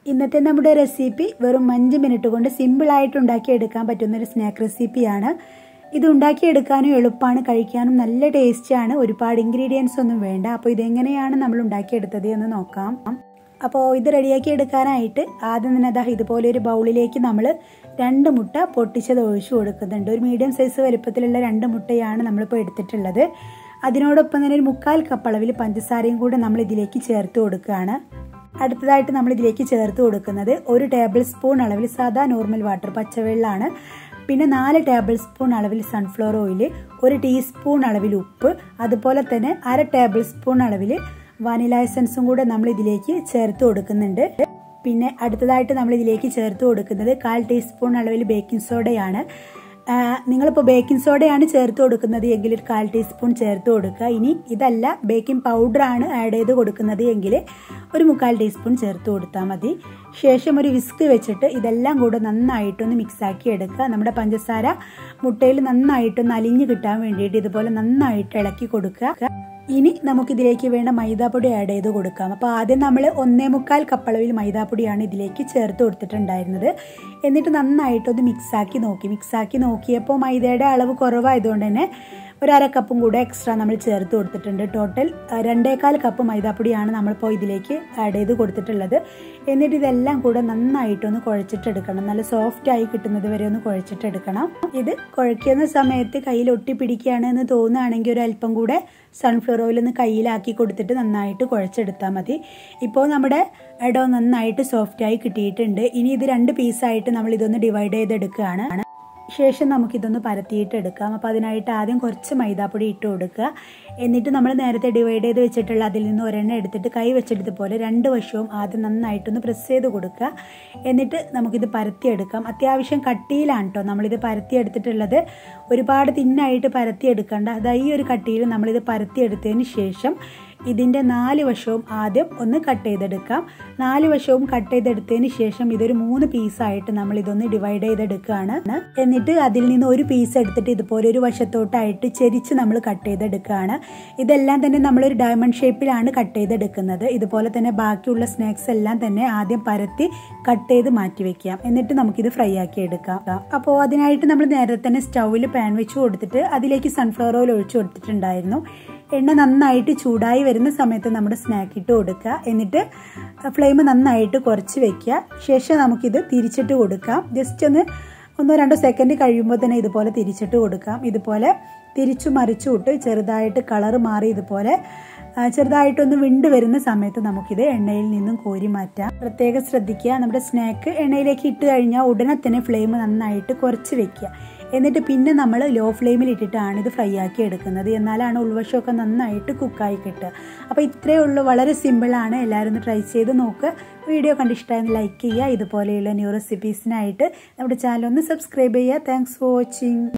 ഇന്നത്തെ നമ്മുടെ റെസിപ്പി വെറും അഞ്ച് മിനിറ്റ് കൊണ്ട് സിമ്പിളായിട്ട് ഉണ്ടാക്കിയെടുക്കാൻ പറ്റുന്ന ഒരു സ്നാക്ക് റെസിപ്പിയാണ് ഇത് ഉണ്ടാക്കിയെടുക്കാനും എളുപ്പമാണ് കഴിക്കാനും നല്ല ടേസ്റ്റിയാണ് ഒരുപാട് ഇൻഗ്രീഡിയൻസ് ഒന്നും വേണ്ട അപ്പോൾ ഇതെങ്ങനെയാണ് നമ്മൾ ഉണ്ടാക്കിയെടുത്തത് എന്ന് നോക്കാം അപ്പോൾ ഇത് റെഡിയാക്കി എടുക്കാനായിട്ട് ആദ്യം തന്നെ അതാ ഇതുപോലെ ഒരു ബൗളിലേക്ക് നമ്മൾ രണ്ട് മുട്ട പൊട്ടിച്ചത് ഒഴിച്ചു കൊടുക്കുന്നുണ്ട് ഒരു മീഡിയം സൈസ് വലുപ്പത്തിലുള്ള രണ്ട് മുട്ടയാണ് നമ്മളിപ്പോൾ എടുത്തിട്ടുള്ളത് അതിനോടൊപ്പം തന്നെ ഒരു മുക്കാൽ കപ്പ് അളവിൽ പഞ്ചസാരയും കൂടെ നമ്മൾ ഇതിലേക്ക് ചേർത്ത് കൊടുക്കുകയാണ് അടുത്തതായിട്ട് നമ്മൾ ഇതിലേക്ക് ചേർത്ത് കൊടുക്കുന്നത് ഒരു ടേബിൾ സ്പൂൺ അളവിൽ സാധാ നോർമൽ വാട്ടർ പച്ചവെള്ളമാണ് പിന്നെ നാല് ടേബിൾ സ്പൂൺ അളവിൽ സൺഫ്ലവർ ഓയിൽ ഒരു ടീസ്പൂൺ അളവിൽ ഉപ്പ് അതുപോലെ തന്നെ അര ടേബിൾ സ്പൂൺ അളവിൽ വാനില എസൻസും കൂടെ നമ്മൾ ഇതിലേക്ക് ചേർത്ത് കൊടുക്കുന്നുണ്ട് പിന്നെ അടുത്തതായിട്ട് നമ്മൾ ഇതിലേക്ക് ചേർത്ത് കൊടുക്കുന്നത് കാൽ ടീസ്പൂൺ അളവിൽ ബേക്കിംഗ് സോഡയാണ് നിങ്ങളിപ്പോൾ ബേക്കിംഗ് സോഡയാണ് ചേർത്ത് കൊടുക്കുന്നത് എങ്കിൽ ഒരു കാൽ ടീസ്പൂൺ ചേർത്ത് കൊടുക്കുക ഇനി ഇതല്ല ബേക്കിംഗ് പൗഡറാണ് ആഡ് ചെയ്ത് കൊടുക്കുന്നത് എങ്കിൽ ഒരു മുക്കാൽ ടീസ്പൂൺ ചേർത്ത് കൊടുത്താൽ മതി ശേഷം ഒരു വിസ്ക് വെച്ചിട്ട് ഇതെല്ലാം കൂടെ നന്നായിട്ടൊന്ന് മിക്സാക്കി എടുക്കുക നമ്മുടെ പഞ്ചസാര മുട്ടയിൽ നന്നായിട്ടൊന്ന് അലിഞ്ഞു കിട്ടാൻ വേണ്ടിയിട്ട് ഇതുപോലെ നന്നായിട്ട് ഇളക്കി കൊടുക്കുക ഇനി നമുക്കിതിലേക്ക് വേണ്ട മൈദാപ്പൊടി ആഡ് ചെയ്ത് കൊടുക്കാം അപ്പോൾ ആദ്യം നമ്മൾ ഒന്നേ മുക്കാൽ കപ്പളവിൽ മൈദാപ്പൊടിയാണ് ഇതിലേക്ക് ചേർത്ത് കൊടുത്തിട്ടുണ്ടായിരുന്നത് എന്നിട്ട് നന്നായിട്ടൊന്ന് മിക്സാക്കി നോക്കി മിക്സാക്കി നോക്കിയപ്പോൾ മൈദയുടെ അളവ് കുറവായതുകൊണ്ട് തന്നെ ഒരു അര കപ്പും കൂടെ എക്സ്ട്രാ നമ്മൾ ചേർത്ത് കൊടുത്തിട്ടുണ്ട് ടോട്ടൽ രണ്ടേകാൽ കപ്പ് മൈദാപ്പൊടിയാണ് നമ്മളിപ്പോൾ ഇതിലേക്ക് ആഡ് ചെയ്ത് കൊടുത്തിട്ടുള്ളത് എന്നിട്ട് ഇതെല്ലാം കൂടെ നന്നായിട്ടൊന്ന് കുഴച്ചിട്ടെടുക്കണം നല്ല സോഫ്റ്റ് ആയി കിട്ടുന്നത് വരെ ഒന്ന് കുഴച്ചിട്ടെടുക്കണം ഇത് കുഴയ്ക്കുന്ന സമയത്ത് കയ്യിൽ ഒട്ടിപ്പിടിക്കുകയാണ് എന്ന് തോന്നുകയാണെങ്കിൽ ഒരു അല്പം കൂടെ സൺഫ്ലവർ ഓയിൽ ഒന്ന് കയ്യിലാക്കി കൊടുത്തിട്ട് നന്നായിട്ട് കുഴച്ചെടുത്താൽ മതി ഇപ്പോൾ നമ്മുടെ ഡോ നന്നായിട്ട് സോഫ്റ്റ് ആയി കിട്ടിയിട്ടുണ്ട് ഇനി ഇത് രണ്ട് പീസായിട്ട് നമ്മൾ ഇതൊന്ന് ഡിവൈഡ് ചെയ്തെടുക്കുകയാണ് ശേഷം നമുക്കിതൊന്ന് പരത്തിയിട്ട് എടുക്കാം അപ്പോൾ അതിനായിട്ട് ആദ്യം കുറച്ച് മൈദാപ്പൊടി ഇട്ട് കൊടുക്കുക എന്നിട്ട് നമ്മൾ നേരത്തെ ഡിവൈഡ് ചെയ്ത് വെച്ചിട്ടുള്ള അതിൽ നിന്ന് ഒരെണ്ണം എടുത്തിട്ട് കൈ വെച്ചെടുത്തപോലെ രണ്ട് വശവും ആദ്യം നന്നായിട്ടൊന്ന് പ്രസ് ചെയ്ത് കൊടുക്കുക എന്നിട്ട് നമുക്കിത് പരത്തിയെടുക്കാം അത്യാവശ്യം കട്ടിയിലാണ് കേട്ടോ നമ്മളിത് പരത്തിയെടുത്തിട്ടുള്ളത് ഒരുപാട് തിന്നായിട്ട് പരത്തിയെടുക്കേണ്ട അതായത് ഈ ഒരു കട്ടിയിൽ നമ്മളിത് പരത്തിയെടുത്തതിന് ശേഷം ഇതിൻ്റെ നാല് വശവും ആദ്യം ഒന്ന് കട്ട് ചെയ്തെടുക്കാം നാല് വശവും കട്ട് ചെയ്തെടുത്തതിന് ശേഷം ഇതൊരു മൂന്ന് പീസായിട്ട് നമ്മൾ ഇതൊന്ന് ഡിവൈഡ് ചെയ്തെടുക്കുകയാണ് എന്നിട്ട് അതിൽ നിന്ന് ഒരു പീസ് എടുത്തിട്ട് ഇതുപോലെ ഒരു വശത്തോട്ടായിട്ട് ചെരിച്ച് നമ്മൾ കട്ട് ചെയ്തെടുക്കുകയാണ് ഇതെല്ലാം തന്നെ നമ്മളൊരു ഡയമണ്ട് ഷേപ്പിലാണ് കട്ട് ചെയ്തെടുക്കുന്നത് ഇതുപോലെ തന്നെ ബാക്കിയുള്ള സ്നാക്സ് എല്ലാം തന്നെ ആദ്യം പരത്തി കട്ട് ചെയ്ത് മാറ്റി വെക്കാം എന്നിട്ട് നമുക്കിത് ഫ്രൈ ആക്കി എടുക്കാം അപ്പോൾ അതിനായിട്ട് നമ്മൾ നേരത്തെ തന്നെ സ്റ്റൗവിൽ പാൻ വെച്ച് കൊടുത്തിട്ട് അതിലേക്ക് സൺഫ്ലവർ ഓയിൽ ഒഴിച്ചു കൊടുത്തിട്ടുണ്ടായിരുന്നു എണ്ണ നന്നായിട്ട് ചൂടായി വരുന്ന സമയത്ത് നമ്മുടെ സ്നാക്ക് ഇട്ട് കൊടുക്കുക എന്നിട്ട് ഫ്ലെയിം നന്നായിട്ട് കുറച്ച് വെക്കുക ശേഷം നമുക്കിത് തിരിച്ചിട്ട് കൊടുക്കാം ജസ്റ്റ് ഒന്ന് ഒന്നോ രണ്ടോ സെക്കൻഡ് കഴിയുമ്പോൾ തന്നെ ഇതുപോലെ തിരിച്ചിട്ട് കൊടുക്കാം ഇതുപോലെ തിരിച്ചു മറിച്ചു വിട്ട് ചെറുതായിട്ട് കളർ മാറി ഇതുപോലെ ചെറുതായിട്ടൊന്ന് വിണ്ട് വരുന്ന സമയത്ത് നമുക്കിത് എണ്ണയിൽ നിന്നും കോരി മാറ്റാം പ്രത്യേകം ശ്രദ്ധിക്കുക നമ്മുടെ സ്നാക്ക് എണ്ണയിലേക്ക് ഇട്ട് കഴിഞ്ഞാൽ ഉടനെ തന്നെ ഫ്ലെയിം നന്നായിട്ട് കുറച്ച് വെക്കുക എന്നിട്ട് പിന്നെ നമ്മൾ ലോ ഫ്ലെയിമിൽ ഇട്ടിട്ടാണ് ഇത് ഫ്രൈ ആക്കി എടുക്കുന്നത് എന്നാലാണ് ഉൾവശമൊക്കെ നന്നായിട്ട് കുക്കായി കിട്ടുക അപ്പോൾ ഇത്രയേ ഉള്ളൂ വളരെ സിമ്പിളാണ് എല്ലാവരും ഒന്ന് ട്രൈ ചെയ്ത് നോക്കുക വീഡിയോ കണ്ടിഷ്ടമായെന്ന് ലൈക്ക് ചെയ്യുക ഇതുപോലെയുള്ള ന്യൂ റെസിപ്പീസിനായിട്ട് നമ്മുടെ ചാനൽ ഒന്ന് സബ്സ്ക്രൈബ് ചെയ്യുക താങ്ക്സ് ഫോർ വാച്ചിങ്